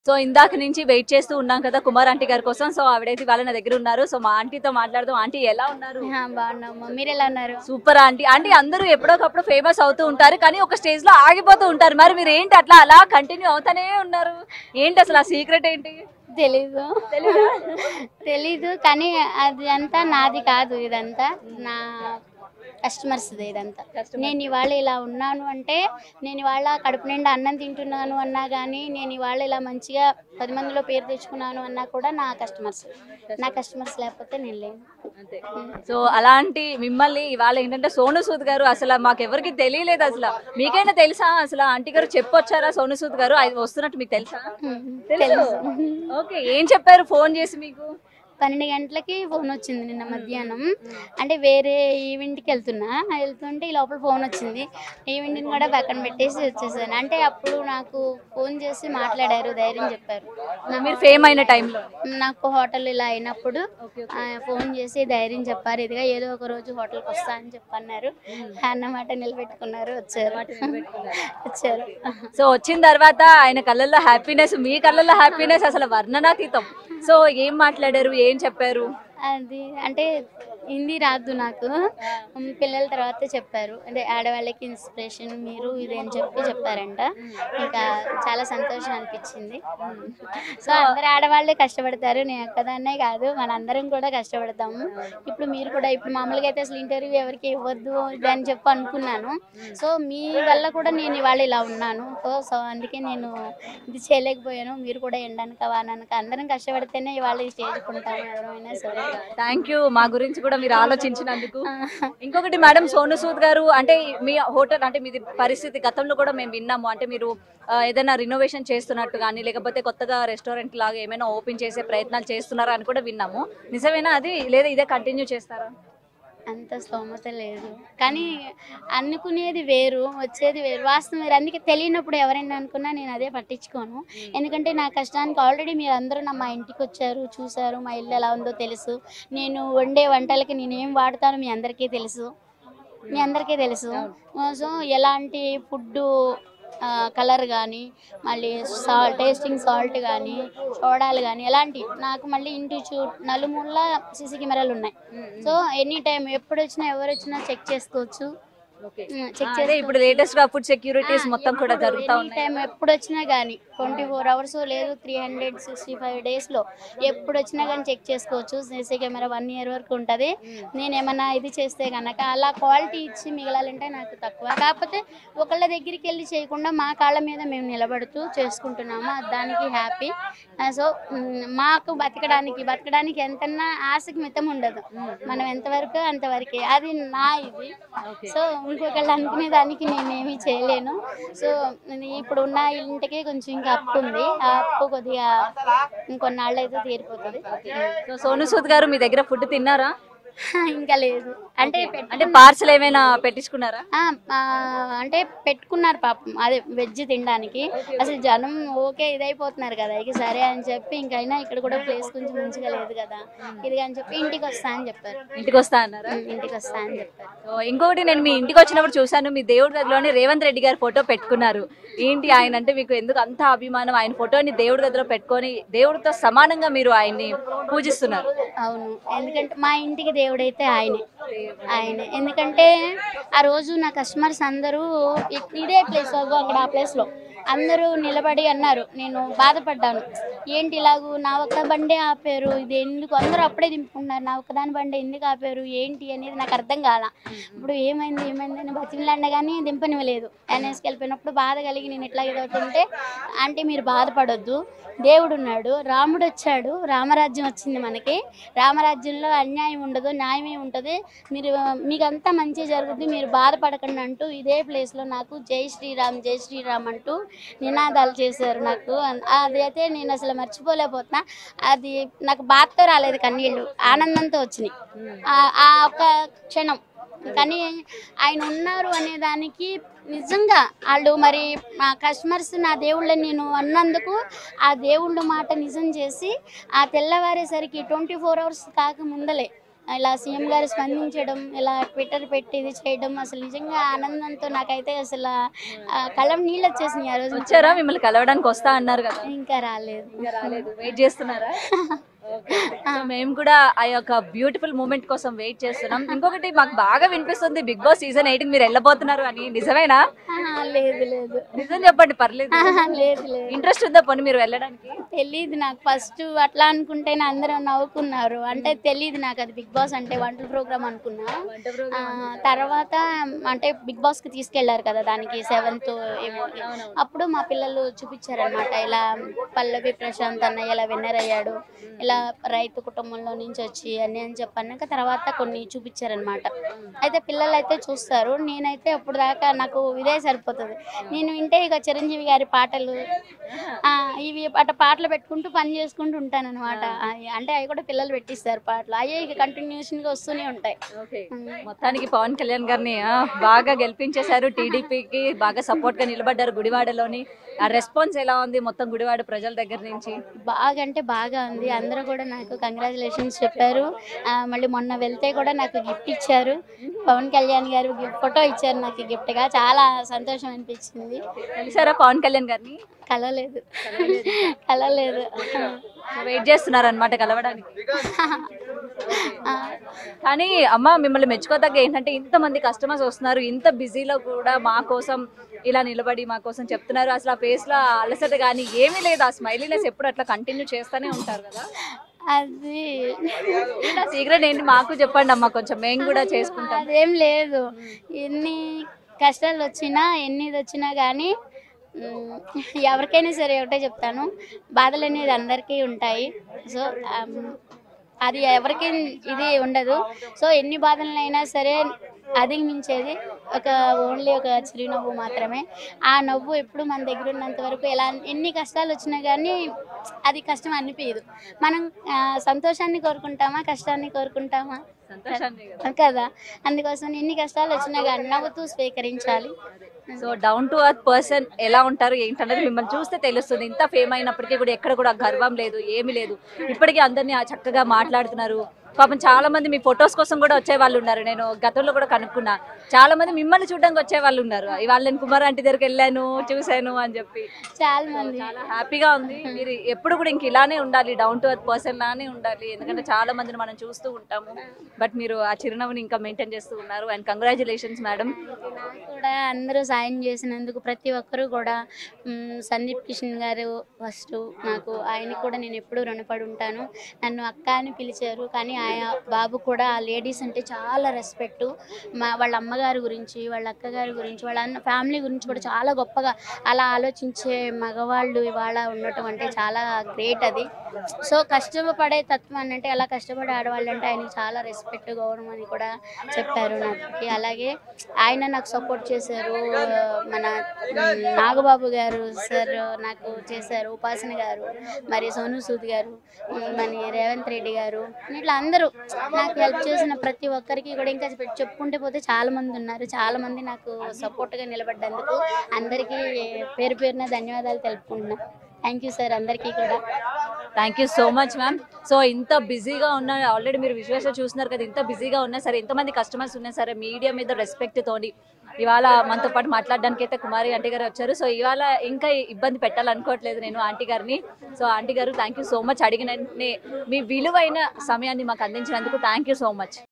so ఇందాక నుంచి wait చేస్తూ ఉన్నాం కదా కుమార్ ఆంటీ గారి కోసం సో ఆవిడైతే వాళ్ళ నా దగ్గర ఉన్నారు సో మా ఆంటీతో మాట్లాడదాం ఆంటీ ఎలా ఉన్నారు ఆ, బాగున్నాము మీరు ఎలా ఉన్నారు సూపర్ ఆంటీ ఆంటీ అందరూ ఎప్పుడోకప్పుడు ఫేమస్ అవుతూ ఉంటారు కానీ ఒక స్టేజ్ లో ఆగిపోతూ ఉంటారు మరి మీరు ఏంటి అట్లా అలా కంటిన్యూ అవుతానే ఉన్నారు ఏంటి అసలు ఆ సీక్రెట్ ఏంటి తెలీదు తెలీదు కానీ అది అంతా నాది కాదు ఇదంతా నా కస్టమర్స్ ఇదంతా నేను ఇవాళ ఇలా ఉన్నాను అంటే నేను ఇవాళ కడుపు నిండా అన్నం తింటున్నాను అన్నా కానీ నేను ఇవాళ ఇలా మంచిగా పది మందిలో పేరు తెచ్చుకున్నాను అన్నా కూడా నా కస్టమర్స్ నా కస్టమర్స్ లేకపోతే నేను లేను సో అలాంటి మిమ్మల్ని ఇవాళ ఏంటంటే సోను సూద్ గారు అసలు మాకు ఎవరికి తెలియలేదు అసలు మీకైనా తెలుసా అసలు ఆంటీ గారు చెప్పొచ్చారా సోను సూద్ గారు అది వస్తున్నట్టు మీకు తెలుసా తెలుసు ఓకే ఏం చెప్పారు ఫోన్ చేసి మీకు పన్నెండు గంటలకి ఫోన్ వచ్చింది నిన్న మధ్యాహ్నం అంటే వేరే ఈవెంట్కి వెళ్తున్నా వెళ్తుంటే ఈ లోపల ఫోన్ వచ్చింది ఈవెంట్ని కూడా పక్కన పెట్టేసి వచ్చేసాను అంటే అప్పుడు నాకు ఫోన్ చేసి మాట్లాడారు ధైర్యం చెప్పారు మీరు ఫేమ్ అయిన టైంలో నాకు హోటల్ ఇలా అయినప్పుడు ఆ, ఫోన్ చేసి ధైర్యం చెప్పారు ఇదిగా ఏదో ఒక రోజు హోటల్కి వస్తా అని చెప్పన్నారు అన్నమాట నిలబెట్టుకున్నారు వచ్చారు వచ్చారు సో వచ్చిన తర్వాత ఆయన కళ్ళల్లో హ్యాపీనెస్ మీ కళ్ళల్లో హ్యాపీనెస్ అసలు వర్ణనాతీతం సో ఏం మాట్లాడారు ఏం చెప్పారు అది అంటే హిందీ రాదు నాకు ఉమ్, పిల్లల తర్వాత చెప్పారు అంటే ఆడవాళ్ళకి ఇన్స్పిరేషన్ మీరు ఇది అని చెప్పి చెప్పారంట ఇంకా చాలా సంతోషం అనిపించింది సో అందరు ఆడవాళ్ళే కష్టపడతారు నేను ఒక్కదాన్నే కాదు మనందరం కూడా కష్టపడతాము ఇప్పుడు మీరు కూడా ఇప్పుడు మామూలుగా అయితే అసలు ఇంటర్వ్యూ ఎవరికి ఇవ్వద్దు ఇది అని చెప్పి అనుకున్నాను సో మీ వల్ల కూడా నేను ఇవాళ ఇలా ఉన్నాను సో సో అందుకే నేను ఇది చేయలేకపోయాను మీరు కూడా ఎండనక వాననక అందరం కష్టపడితేనే ఇవాళ ఈ స్టేజ్ ఉంటాము ఎవరైనా సరే థ్యాంక్ యూ మా గురించి కూడా మీరు ఆలోచించినందుకు ఇంకొకటి మేడం సోను సూద్ గారు అంటే మీ హోటల్ అంటే మీది పరిస్థితి గతంలో కూడా మేము విన్నాము అంటే మీరు ఆ, ఏదైనా రినోవేషన్ చేస్తున్నట్టు కానీ లేకపోతే కొత్తగా రెస్టారెంట్ లాగా ఏమైనా ఓపెన్ చేసే ప్రయత్నాలు చేస్తున్నారా అని కూడా విన్నాము నిజమేనా అది లేదా ఇదే కంటిన్యూ చేస్తారా అంత స్తోమత లేదు కానీ అనుకునేది వేరు వచ్చేది వేరు వాస్తవం వేరు అందుకే తెలియనప్పుడు ఎవరైనా అనుకున్నా నేను అదే పట్టించుకోను ఎందుకంటే నా కష్టానికి ఆల్రెడీ మీరు అందరూ నా మా ఇంటికి వచ్చారు చూసారు మా ఇల్లు ఎలా ఉందో తెలుసు నేను వండే వంటలకి నేను ఏం వాడతానో మీ అందరికీ తెలుసు మీ అందరికీ తెలుసు సో ఎలాంటి ఫుడ్ కలర్ కానీ మళ్ళీ సాల్ట్ టేస్టింగ్ సాల్ట్ కానీ సోడాలు కానీ ఎలాంటి నాకు మళ్ళీ ఇంటి చూ నలుమూల సీసీ కెమెరాలు ఉన్నాయి సో ఎనీ టైం ఎప్పుడు వచ్చినా ఎవరు వచ్చినా చెక్ చేసుకోవచ్చు చెక్ అదే ఇప్పుడు లేటెస్ట్ గా ఫుడ్ సెక్యూరిటీస్ మొత్తం కూడా జరుగుతా ఎనీ ఉన్నాయి టైం ఎప్పుడు వచ్చినా కానీ ట్వంటీ ఫోర్ అవర్స్ లేదు త్రీ హండ్రెడ్ సిక్స్టీ ఫైవ్ డేస్లో ఎప్పుడు వచ్చినా కానీ చెక్ చేసుకోవచ్చు సీసీ కెమెరా వన్ ఇయర్ వరకు ఉంటుంది నేను ఏమన్నా ఇది చేస్తే కనుక అలా క్వాలిటీ ఇచ్చి మిగలాలంటే నాకు తక్కువ కాకపోతే ఒకళ్ళ దగ్గరికి వెళ్ళి చేయకుండా మా కాళ్ళ మీద మేము నిలబడుతూ చేసుకుంటున్నాము దానికి హ్యాపీ సో మాకు బతకడానికి బతకడానికి ఎంతన్నా ఆశకి మితం ఉండదు మనం ఎంతవరకు అంతవరకే అది నా ఇది సో ఇంకొకళ్ళు అనుకునే దానికి నేనేమీ చేయలేను సో ఇది ఇప్పుడు ఉన్న ఇంటికి కొంచెం ఇంకా అప్పు ఉంది ఆ అప్పు కొద్దిగా ఇంకొన్నాళ్ళు అయితే తీరిపోతుంది సో సోను సూద్ గారు మీ దగ్గర ఫుడ్ తిన్నారా ఇంకా లేదు అంటే పెట్- అంటే పార్సల్ ఏమైనా పెట్టించుకున్నారా ఆ, ఆ, అంటే పెట్టుకున్నారు పాపం అదే వెజ్ తినడానికి అసలు జనం ఓకే ఇదైపోతున్నారు కదా ఇక సరే అని చెప్పి ఇంకైనా ఇక్కడ కూడా ప్లేస్ కొంచెం మంచిగా లేదు కదా ఇది అని చెప్పి ఇంటికి వస్తా అని చెప్పారు ఇంటికి వస్తా అన్నారా ఉమ్, ఇంటికి వస్తా అని చెప్పారు సో ఇంకొకటి నేను మీ ఇంటికి వచ్చినప్పుడు చూశాను మీ దేవుడి గదిలోనే రేవంత్ రెడ్డి గారి ఫోటో పెట్టుకున్నారు ఏంటి ఆయన అంటే మీకు ఎందుకు అంత అభిమానం ఆయన ఫోటోని దేవుడి గదిలో పెట్టుకొని దేవుడితో సమానంగా మీరు ఆయన్ని పూజిస్తున్నారు అవును ఎందుకంటే మా ఇంటికి దేవుడైతే ఆయనే ఆయనే ఎందుకంటే ఆ రోజు నా కస్టమర్స్ అందరూ ఇ- ఇదే ప్లేస్ అక్కడ ఆ ప్లేస్లో అందరూ నిలబడి అన్నారు నేను బాధపడ్డాను ఏంటి ఇలాగూ నా ఒక్క బండే ఆపారు ఇది ఎందుకు అందరూ అప్పుడే దింపుకున్నారు నా ఒక్కదాని బండి ఎందుకు ఆపారు ఏంటి అనేది నాకు అర్థం కాల ఇప్పుడు ఏమైంది ఏమైంది అని బతిమలాడినా కానీ దింపనివ్వలేదు ఎన్ఎస్కి వెళ్ళిపోయినప్పుడు బాధ కలిగి నేను ఇట్లా ఎదుగుతుంటే అంటే మీరు బాధపడొద్దు దేవుడు ఉన్నాడు రాముడు వచ్చాడు రామరాజ్యం వచ్చింది మనకి రామరాజ్యంలో అన్యాయం ఉండదు న్యాయమే ఉంటుంది మీరు మీకంతా మంచి జరుగుతుంది మీరు బాధపడకండి అంటూ ఇదే ప్లేస్లో నాకు జై శ్రీరామ్ జై శ్రీరామ్ అంటూ నినాదాలు చేశారు నాకు అది అయితే నేను అసలు మర్చిపోలేకపోతున్నా అది నాకు బాధతో రాలేదు కన్నీళ్ళు ఆనందంతో వచ్చినాయి ఆ- ఆ ఒక క్షణం కానీ ఆయన ఉన్నారు అనే దానికి నిజంగా వాళ్ళు మరి మా కస్టమర్స్ నా దేవుళ్ళని నేను అన్నందుకు ఆ దేవుళ్ళ మాట నిజం చేసి ఆ తెల్లవారేసరికి ట్వంటీ ఫోర్ అవర్స్ కాక ముందలే ఇలా సీఎం గారు స్పందించడం ఇలా ట్విట్టర్ పెట్టి ఇది చేయడం అసలు నిజంగా ఆనందంతో నాకైతే అసలు ఆ, కళ్ళం నీళ్ళు వచ్చేసినాయి ఆ రోజు వచ్చారా మిమ్మల్ని కలవడానికి వస్తా అన్నారు కదా ఇంకా రాలేదు ఇంకా రాలేదు వెయిట్ చేస్తున్నారా సో మేము కూడా ఆ యొక్క బ్యూటిఫుల్ మూమెంట్ కోసం వెయిట్ చేస్తున్నాం ఇంకొకటి మాకు బాగా వినిపిస్తుంది బిగ్ బాస్ సీజన్ ఎయిట్ మీరు వెళ్ళబోతున్నారు అని నిజమేనా ఆహా, లేదు లేదు నిజం చెప్పండి పర్లేదు ఆహా, లేదు లేదు ఇంట్రెస్ట్ ఉందా పోనీ మీరు వెళ్ళడానికి తెలియదు నాకు ఫస్ట్ అట్లా అనుకుంటేనే అందరూ నవ్వుకున్నారు అంటే తెలియదు నాకు అది బిగ్ బాస్ అంటే వంటల ప్రోగ్రామ్ అనుకున్నా ఆ, తర్వాత అంటే బిగ్ బాస్ కి తీసుకెళ్లారు కదా దానికి సెవెంత్ ఏమో అప్పుడు మా పిల్లలు చూపించారనమాట ఇలా పల్లవి ప్రశాంత్ అన్నయ్య ఇలా విన్నర్ అయ్యాడు ఇలా రైతు కుటుంబంలో నుంచి వచ్చి అని అని చెప్పన్నాక తర్వాత కొన్ని చూపించారనమాట అయితే పిల్లలు అయితే చూస్తారు నేనైతే అప్పుడు దాకా నాకు ఇదే సరిపోతుంది నేను వింటే ఇక చిరంజీవి గారి పాటలు ఆ, ఇవి అట్లా పాటలు పెట్టుకుంటూ పని చేసుకుంటూ ఉంటాను అనమాట అంటే అవి కూడా పిల్లలు పెట్టిస్తారు పాటలు అయ్యే ఇక కంటిన్యూషన్ గా వస్తూనే ఉంటాయి ఓకే మొత్తానికి పవన్ కళ్యాణ్ గారిని ఆ, బాగా గెలిపించేశారు టీడీపీకి బాగా సపోర్ట్ గా నిలబడ్డారు గుడివాడలోని ఆ రెస్పాన్స్ ఎలా ఉంది మొత్తం గుడివాడ ప్రజల దగ్గర నుంచి బాగా అంటే బాగా ఉంది అందరూ కూడా నాకు కంగ్రాచులేషన్స్ చెప్పారు ఆ, మళ్ళీ మొన్న వెళ్తే కూడా నాకు గిఫ్ట్ ఇచ్చారు పవన్ కళ్యాణ్ గారు ఫోటో ఇచ్చారు నాకు గిఫ్ట్ గా చాలా సంతోషం అనిపించింది కలిసారా పవన్ కళ్యాణ్ గారిని కలలేదు కలలేదు వెయిట్ చేస్తున్నారు అనమాట కలవడానికి ఆ, కానీ అమ్మ మిమ్మల్ని మెచ్చుకోదగ్గ ఏంటంటే ఇంతమంది కస్టమర్స్ వస్తున్నారు ఇంత బిజీలో కూడా మా కోసం ఇలా నిలబడి మా కోసం చెప్తున్నారు అసలు ఆ ఫేస్ లో ఆ అలసట కానీ ఏమీ లేదు ఆ స్మైలీనెస్ ఎప్పుడు అట్లా కంటిన్యూ చేస్తూనే ఉంటారు కదా అది ఏంటి సీక్రెట్ ఏంటి మాకు చెప్పండి అమ్మా కొంచెం మేము కూడా చేసుకుంటాం అదేం లేదు ఎన్ని కష్టాలు వచ్చినా ఎన్ని ఇది వచ్చినా కానీ మ్, ఎవరికైనా సరే ఒకటే చెప్తాను బాధలు అనేది అందరికీ ఉంటాయి సో ఆమ్, అది ఎవరికి ఇది ఉండదు సో ఎన్ని బాధలైనా సరే అధిగమించేది ఒక ఓన్లీ ఒక చిరునవ్వు మాత్రమే ఆ నవ్వు ఎప్పుడు మన దగ్గర ఉన్నంత వరకు ఎలా ఎన్ని కష్టాలు వచ్చినా కానీ అది కష్టం అనిపించదు మనం ఆ, సంతోషాన్ని కోరుకుంటామా కష్టాన్ని కోరుకుంటామా సంతోషాన్ని కదా కదా అందుకోసం ఎన్ని కష్టాలు వచ్చినా కానీ నవ్వుతూ స్వీకరించాలి so down to earth person ఎలా ఉంటారు ఏంటన్నది మిమ్మల్ని చూస్తే తెలుస్తుంది ఇంత ఫేమ్ అయినప్పటికీ కూడా ఎక్కడ కూడా గర్వం లేదు ఏమీ లేదు ఇప్పటికీ అందరినీ ఆ చక్కగా మాట్లాడుతున్నారు పాపం చాలా మంది మీ ఫొటోస్ కోసం కూడా వచ్చే వాళ్ళు ఉన్నారు నేను గతంలో కూడా కనుక్కున్నా చాలా మంది మిమ్మల్ని చూడడానికి వచ్చే వాళ్ళు ఉన్నారు ఇవాళ నేను కుమార్ ఆంటీ దగ్గరికి వెళ్ళాను చూశాను అని చెప్పి చాలా మంది చాలా హ్యాపీగా ఉంది మీరు ఎప్పుడు కూడా ఇంక ఇలానే ఉండాలి డౌన్ టు అర్త్ పర్సన్ లానే ఉండాలి ఎందుకంటే చాలా మందిని మనం చూస్తూ ఉంటాము బట్ మీరు ఆ చిరునవ్వుని ఇంకా మెయింటైన్ చేస్తూ ఉన్నారు అండ్ కంగ్రాచులేషన్స్ మేడం నాకు కూడా అందరూ సాయం చేసినందుకు ప్రతి ఒక్కరూ కూడా మ్, సందీప్ కిషన్ గారు ఫస్ట్ నాకు ఆయనకి కూడా నేను ఎప్పుడూ రుణపడి ఉంటాను నన్ను అక్క అని పిలిచారు కానీ ఆయన బాబు కూడా ఆ లేడీస్ అంటే చాలా రెస్పెక్ట్ మా వాళ్ళ అమ్మగారి గురించి వాళ్ళ అక్కగారి గురించి వాళ్ళ అన్న ఫ్యామిలీ గురించి కూడా చాలా గొప్పగా అలా ఆలోచించే మగవాళ్ళు ఇవాళ ఉండటం అంటే చాలా గ్రేట్ అది సో కష్టపడే తత్వం అని అంటే అలా కష్టపడే ఆడవాళ్ళు అంటే ఆయనకి చాలా రెస్పెక్ట్ గౌరవం అని కూడా చెప్పారు నాకు అలాగే ఆయన నాకు సపోర్ట్ చేశారు మన మ్, నాగబాబు గారు సార్ నాకు చేశారు ఉపాసన గారు మరి సోను సూద్ గారు మ్, మరి రేవంత్ రెడ్డి గారు ఇట్లా అందరూ నాకు హెల్ప్ చేసిన ప్రతి ఒక్కరికి కూడా ఇంకా చెప్- చెప్పుకుంటే పోతే చాలా మంది ఉన్నారు చాలా మంది నాకు సపోర్ట్గా నిలబడ్డందుకు అందరికీ పేరు పేరున ధన్యవాదాలు తెలుపుకుంటున్నాను థ్యాంక్ యూ సార్ అందరికీ కూడా thank you so much ma'am so ఇంత బిజీగా ఉన్న ఆల్రెడీ మీరు విజువల్స్ చూస్తున్నారు కదా ఇంత బిజీగా ఉన్నా సరే ఎంతమంది కస్టమర్స్ ఉన్నా సరే మీడియా మీద రెస్పెక్ట్ తోని ఇవాళ మనతో పాటు మాట్లాడడానికి అయితే కుమారి ఆంటీ గారు వచ్చారు సో ఇవాళ ఇంకా ఇబ్బంది పెట్టాలనుకోవట్లేదు నేను ఆంటీ గారిని సో ఆంటీ గారు థ్యాంక్ యూ సో మచ్ అడిగిన వెంటనే మీ విలువైన సమయాన్ని మాకు అందించినందుకు థ్యాంక్ యూ సో మచ్